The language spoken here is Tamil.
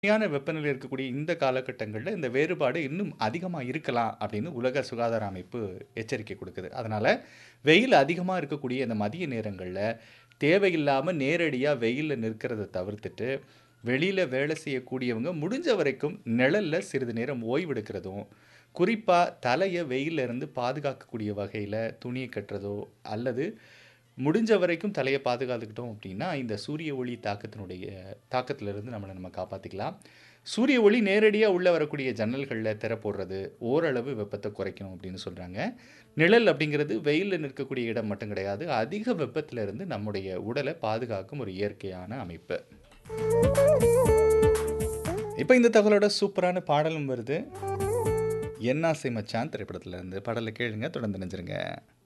கடுமையான வெப்பநிலை இருக்கக்கூடிய இந்த காலகட்டங்கள்ல, இந்த வேறுபாடு இன்னும் அதிகமா இருக்கலாம் அப்படின்னு உலக சுகாதார அமைப்பு எச்சரிக்கை குடுக்குது. அதனால வெயில் அதிகமா இருக்கக்கூடிய இந்த மதிய நேரங்கள்ல, தேவையில்லாம நேரடியா வெயில்ல நிற்கிறத தவிர்த்துட்டு, வெளியில வேலை செய்யக்கூடியவங்க முடிஞ்ச வரைக்கும் நிழல்ல சிறிது நேரம் ஓய்வெடுக்கிறதும், குறிப்பா தலைய வெயில்ல இருந்து பாதுகாக்கக்கூடிய வகையில துணிய கட்டுறதோ, அல்லது முடிஞ்ச வரைக்கும் தலைய பாதுகாத்துக்கிட்டோம் அப்படின்னா, இந்த சூரிய ஒளி தாக்கத்தினுடைய தாக்கத்திலிருந்து நம்மள நம்ம காப்பாத்திக்கலாம். சூரிய ஒளி நேரடியா உள்ள வரக்கூடிய ஜன்னல்கள்ல திரை போடுறது, ஓரளவு வெப்பத்த குறைக்கும் அப்படின்னு சொல்றாங்க. நிழல் அப்படிங்கிறது வெயில்ல நிற்கக்கூடிய இடம் மட்டும் கிடையாது. அதிக வெப்பத்தில இருந்து நம்முடைய உடல பாதுகாக்கும் ஒரு இயற்கையான அமைப்பு. இப்ப இந்த தகவலோட சூப்பரான பாடலும் வருது. என்னாசை மச்சான் திரைப்படத்துல இருந்து. பாடல கேளுங்க. தொடர்ந்து இணைஞ்சிருங்க.